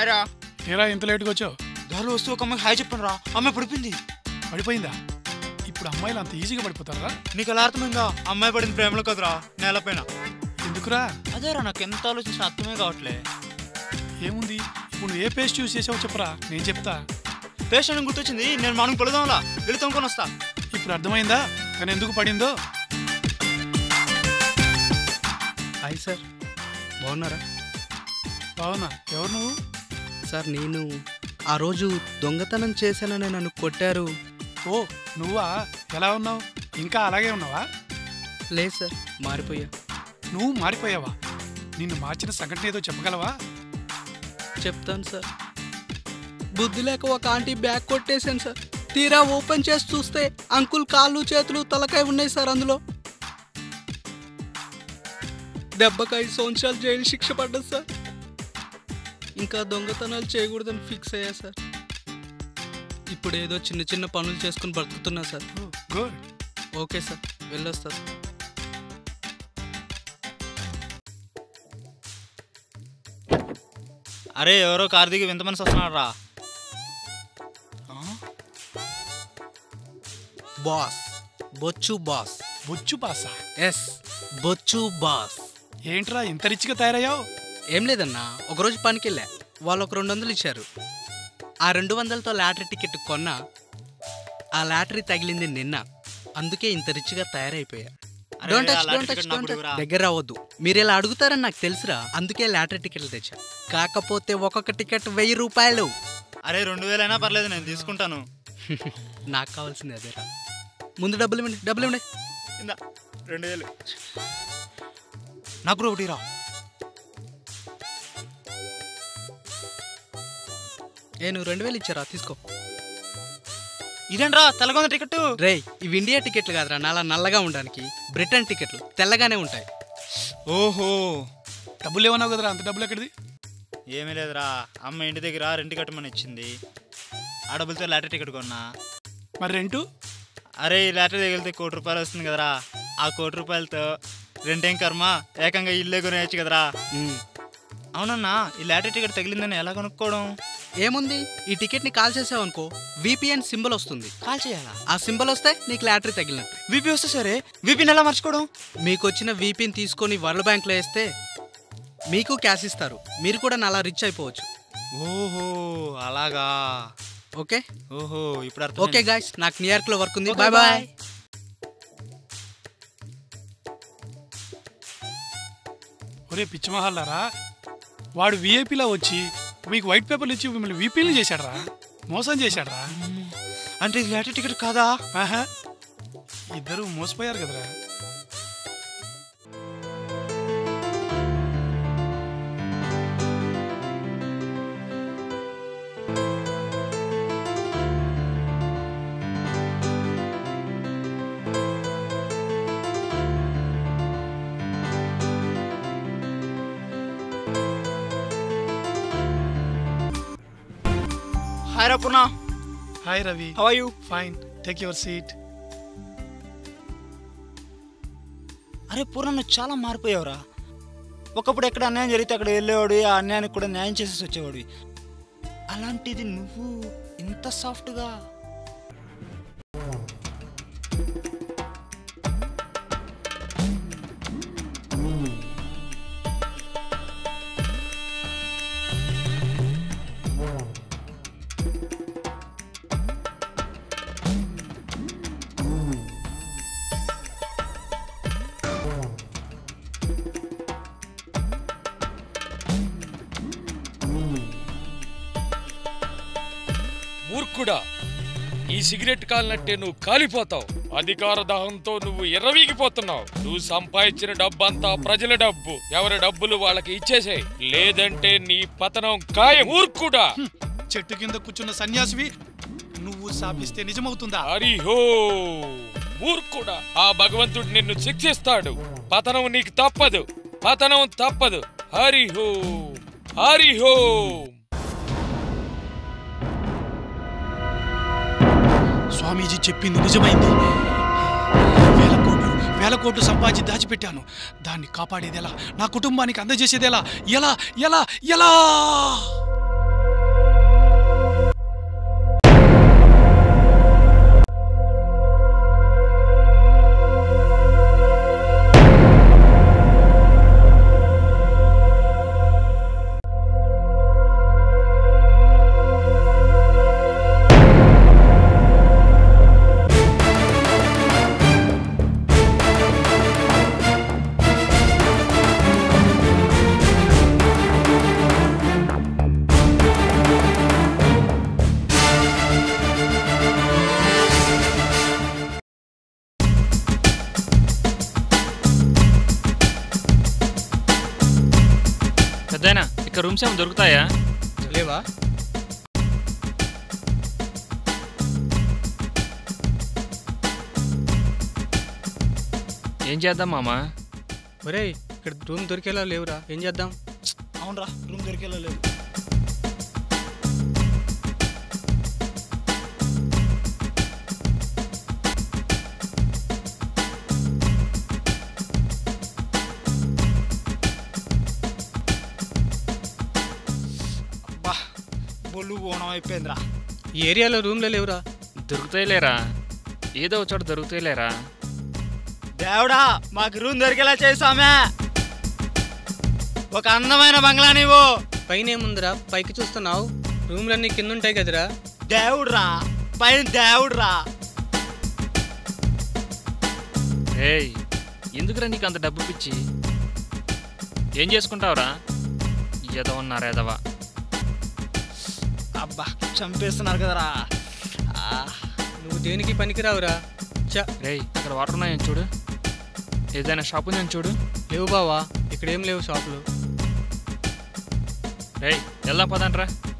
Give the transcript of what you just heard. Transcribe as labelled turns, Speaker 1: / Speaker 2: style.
Speaker 1: Hi రా
Speaker 2: తీరా ఇంత లేటుగా వచ్చావు
Speaker 1: దారిలో వస్తూ ఒక అమ్మాయి హాయ్ చెప్పాను రా అమ్మాయి పడిపోయింది
Speaker 2: పడిపోయిందా ఇప్పుడు అమ్మాయిలు అంత ఈజీగా పడిపోతారా
Speaker 1: నీకు ఎలా అర్థమైందా అమ్మాయి పడింది ప్రేమలో కదరా నేలపైన
Speaker 2: ఎందుకురా
Speaker 1: అదేరా నాకు ఎంత ఆలోచించిన అర్థమే కావట్లే
Speaker 2: ఏముంది ఇప్పుడు నువ్వు ఏ పేస్ట్ యూస్ చేసావో చెప్పరా నేను చెప్తా
Speaker 1: పేషెంట్ గుర్తొచ్చింది నేను మనం కొడదాంలా వెళుతాం కొని వస్తా
Speaker 2: ఇప్పుడు అర్థమైందా కానీ ఎందుకు పడిందో
Speaker 3: హాయ్ సార్ బాగున్నారా
Speaker 2: బావునా ఎవరు నువ్వు
Speaker 3: సార్ నేను ఆ రోజు దొంగతనం చేశానని నన్ను కొట్టారు
Speaker 2: ఓ నువ్వా ఎలా ఉన్నావు ఇంకా అలాగే ఉన్నావా
Speaker 3: లేదు సార్ మారిపోయా
Speaker 2: నువ్వు మారిపోయావా నిన్ను మార్చిన సంఘటన ఏదో చెప్పగలవా
Speaker 3: చెప్తాను సార్ బుద్ధి లేక ఒక ఆంటీ బ్యాగ్ కొట్టేశాను సార్ తీరా ఓపెన్ చేసి చూస్తే అంకుల్ కాళ్ళు చేతులు తలకాయ ఉన్నాయి సార్ అందులో దెబ్బకి ఐదు సంవత్సరాలు జైలు శిక్ష పడ్డది సార్ ఇంకా దొంగతనాలు చేయకూడదని ఫిక్స్ అయ్యా సార్ ఇప్పుడు ఏదో చిన్న చిన్న పనులు చేసుకుని బ్రతుకుతున్నా సార్
Speaker 2: గుడ్
Speaker 3: ఓకే సార్ వెళ్ళొస్తా సార్
Speaker 1: అరే ఎవరో కార్ దిగి వింత మనిషి వస్తున్నాడు రా
Speaker 3: బాస్ బొచ్చు బాస్
Speaker 2: బొచ్చు బాసా
Speaker 3: ఎస్ బొచ్చు బాస్
Speaker 2: ఏంట్రా ఇంత రిచ్గా తయారయ్యావు
Speaker 3: ఏం లేదన్నా ఒకరోజు పనికి వెళ్ళా వాళ్ళు ఒక రెండు వందలు ఇచ్చారు ఆ రెండు వందలతో లాటరీ టికెట్ కొన్నా ఆ లాటరీ తగిలింది నిన్న అందుకే ఇంత రిచ్గా తయారైపోయా
Speaker 1: అరే,
Speaker 3: Don't touch,
Speaker 1: ఆ lottery
Speaker 3: don't touch,
Speaker 1: ticket
Speaker 3: don't
Speaker 1: నాకు
Speaker 3: touch.
Speaker 1: ఇవ్వరా?
Speaker 3: దగ్గర రావద్దు మీరు ఇలా అడుగుతారని నాకు తెలుసురా అందుకే లాటరీ టికెట్లు తెచ్చా కాకపోతే ఒక్కొక్క టికెట్ వెయ్యి రూపాయలు
Speaker 1: అరే రెండు వేలైనా పర్లేదు నేను తీసుకుంటాను
Speaker 3: నాకు కావాల్సింది అదేరా ముందు డబ్బులు ఇవ్వండి డబ్బులు ఇవ్వండి
Speaker 1: ఇందా రెండు వేలు నాకు కూడా ఒకటి రా
Speaker 3: ఏ నువ్వు రెండు వేలు ఇచ్చారా తీసుకో
Speaker 1: ఇదేంట్రా తెల్లగొంద టికెట్
Speaker 3: రేయ్ ఇవి ఇండియా టికెట్లు కాదురా నాలా నల్లగా ఉండడానికి బ్రిటన్ టికెట్లు తెల్లగానే ఉంటాయి
Speaker 1: ఓహో
Speaker 2: డబ్బులు ఏమన్నావు కదరా అంత డబ్బులు ఎక్కడిది
Speaker 1: ఏమీ లేదురా అమ్మ ఇంటి దగ్గర రెంట్ కట్టమని ఇచ్చింది ఆ డబ్బులతో లాటరీ టికెట్ కొన్నా
Speaker 2: మరి రెంటు
Speaker 1: అరే ఈ లాటరీ తగిలితే కోటి రూపాయలు వస్తుంది కదరా ఆ కోటి రూపాయలతో రెంటేం కర్మ ఏకంగా ఇల్లే కొనేయచ్చు కదరా
Speaker 3: ఉమ్.
Speaker 1: అవునన్నా ఈ లాటరీ టికెట్ తగిలిందని ఎలా కొనుక్కోవడం
Speaker 3: ఏముంది ఈ టికెట్ ని కాల్ చేసావు అనుకో విపిఎన్ సింబల్ వస్తుంది
Speaker 1: కాల్ చేయాలా
Speaker 3: ఆ సింబల్ వస్తే నీకు లాటరీ తగిలినట్టు
Speaker 1: విపి వస్తే సరే విపిని ఎలా మర్చుకోవడం
Speaker 3: మీకు వచ్చిన విపిని తీసుకొని వరల్డ్ బ్యాంక్ లో వేస్తే మీకు క్యాష్ ఇస్తారు మీరు కూడా నాలా రిచ్ అయిపోవచ్చు
Speaker 1: ఓహో అలాగా
Speaker 3: ఓకే
Speaker 1: ఓహో ఇప్పుడు అర్థం
Speaker 3: ఓకే గాయస్ నాకు న్యూయార్క్ లో వర్క్ ఉంది
Speaker 1: Okay,
Speaker 3: బాయ్ బాయ్
Speaker 1: bye.
Speaker 2: ఒరే పిచ్చిమహల్లారా వాడు విఐపీలో వచ్చి మీకు వైట్ పేపర్లు ఇచ్చి మిమ్మల్ని వీపీలు చేశాడరా మోసం చేశాడరా
Speaker 1: అంటే ఇది లాటరీ టికెట్ కాదా
Speaker 2: ఆహా ఇద్దరు మోసపోయారు కదరా
Speaker 1: హాయ్ రా Purna
Speaker 2: hi Ravi
Speaker 1: how are you
Speaker 2: fine take your seat
Speaker 1: అరే పూర్ణ నువ్వు చాలా మారిపోయావురా ఒకప్పుడు ఎక్కడ అన్యాయం జరిగితే అక్కడ వెళ్ళేవాడు ఆ అన్యాయానికి కూడా న్యాయం చేసేసి వచ్చేవాడు అలాంటిది నువ్వు ఇంత సాఫ్ట్గా
Speaker 4: మూర్ఖుడా ఈ సిగరెట్ కాలినట్టే నువ్వు కాలిపోతావు అధికార దాహంతో నువ్వు ఎర్రవీగిపోతున్నావు నువ్వు సంపాదించిన డబ్బంతా ప్రజల డబ్బు ఎవరి డబ్బులు వాళ్ళకి ఇచ్చేసేయ్ లేదంటే నీ పతనం ఖాయం మూర్ఖుడా
Speaker 2: చెట్టు కింద కూర్చున్న సన్యాసివి నువ్వు శాపిస్తే నిజమవుతుందా
Speaker 4: హరిహో మూర్ఖుడా ఆ భగవంతుడు నిన్ను శిక్షిస్తాడు పతనం నీకు తప్పదు పతనం తప్పదు హరిహో హరిహో
Speaker 2: స్వామీజీ చెప్పింది నిజమైంది వేల కోట్లు వేల కోట్లు సంపాదించి దాచిపెట్టాను దాన్ని కాపాడేది ఎలా నా కుటుంబానికి అందజేసేది ఎలా ఎలా ఎలా ఎలా
Speaker 5: ఇక్కడ రూమ్స్ ఏమైనా దొరుకుతాయా
Speaker 3: లేవా
Speaker 5: ఏం చేద్దాం మామా
Speaker 3: ఒరేయ్ ఇక్కడ రూమ్ దొరికేలా లేవురా ఏం చేద్దాం
Speaker 1: అవునరా రూమ్ దొరికేలా లేదు అబ్బా బొల్లు పోవడం అయిపోయిందిరా
Speaker 3: ఈ ఏరియాలో రూమ్లే లేవురా
Speaker 5: దొరుకుతాయిలేరా ఏదో ఒక చోట దొరుకుతాయిలేరా
Speaker 1: దేవుడా మాకు రూమ్ దొరికేలా చేసామే ఒక అందమైన బంగ్లా నీవు
Speaker 3: పైన ఏముందిరా పైకి చూస్తున్నావు రూమ్లన్నీ కింద ఉంటాయి కదరా
Speaker 1: దేవుడురా పైన దేవుడురా
Speaker 5: ఏయ్ ఎందుకురా నీకు అంత డబ్బు పిచ్చి ఏం చేసుకుంటావురా ఏదో ఉన్నారు ఏదవా
Speaker 1: అబ్బా చంపేస్తున్నారు కదరా ఆ,
Speaker 3: నువ్వు దేనికి పనికిరావురా చ
Speaker 5: రేయ్ అక్కడ వాటర్ ఉన్నాయని చూడు ఏదైనా షాప్ ఉందని చూడు
Speaker 3: లేవు బావా ఇక్కడేం లేవు షాపులు
Speaker 5: రేయ్ వెళ్దాం పదంట్రా